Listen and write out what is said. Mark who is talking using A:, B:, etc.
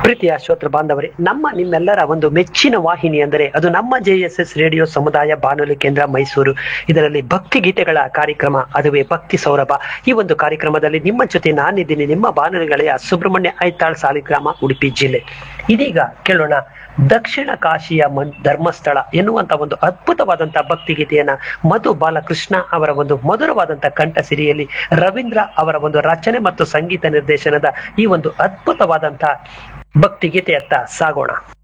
A: ಪ್ರೀತಿಯ ಶ್ರೋತೃ ಬಾಂಧವರೇ ನಮ್ಮ ನಿಮ್ಮೆಲ್ಲರ ಒಂದು ಮೆಚ್ಚಿನ ವಾಹಿನಿ ಅಂದರೆ ಅದು ನಮ್ಮ ಜೆ ಎಸ್ ಎಸ್ ರೇಡಿಯೋ ಸಮುದಾಯ ಬಾನುಲಿ ಕೇಂದ್ರ ಮೈಸೂರು ಇದರಲ್ಲಿ ಭಕ್ತಿ ಗೀತೆಗಳ ಕಾರ್ಯಕ್ರಮ ಅದುವೇ ಭಕ್ತಿ ಸೌರಭ ಈ ಒಂದು ಕಾರ್ಯಕ್ರಮದಲ್ಲಿ ನಿಮ್ಮ ಜೊತೆ ನಾನಿದ್ದೀನಿ ನಿಮ್ಮ ಬಾನುಲಿ ಗೆಳೆಯ ಸುಬ್ರಹ್ಮಣ್ಯ ಐತಾಳ್ ಸಾಲಿಗ್ರಾಮ ಉಡುಪಿ ಜಿಲ್ಲೆ ಇದೀಗ ಕೇಳೋಣ ದಕ್ಷಿಣ ಕಾಶಿಯ ಮನ್ ಧರ್ಮಸ್ಥಳ ಎನ್ನುವಂತ ಒಂದು ಅದ್ಭುತವಾದಂತಹ ಭಕ್ತಿ ಗೀತೆಯನ್ನ ಮಧು ಬಾಲಕೃಷ್ಣ ಅವರ ಒಂದು ಮಧುರವಾದಂತಹ ಕಂಠ ಸಿರಿಯಲ್ಲಿ ರವೀಂದ್ರ ಅವರ ಒಂದು ರಚನೆ ಮತ್ತು ಸಂಗೀತ ನಿರ್ದೇಶನದ ಈ ಒಂದು ಅದ್ಭುತವಾದಂತಹ ಭಕ್ತಿ ಗೀತೆಯತ್ತ ಸಾಗೋಣ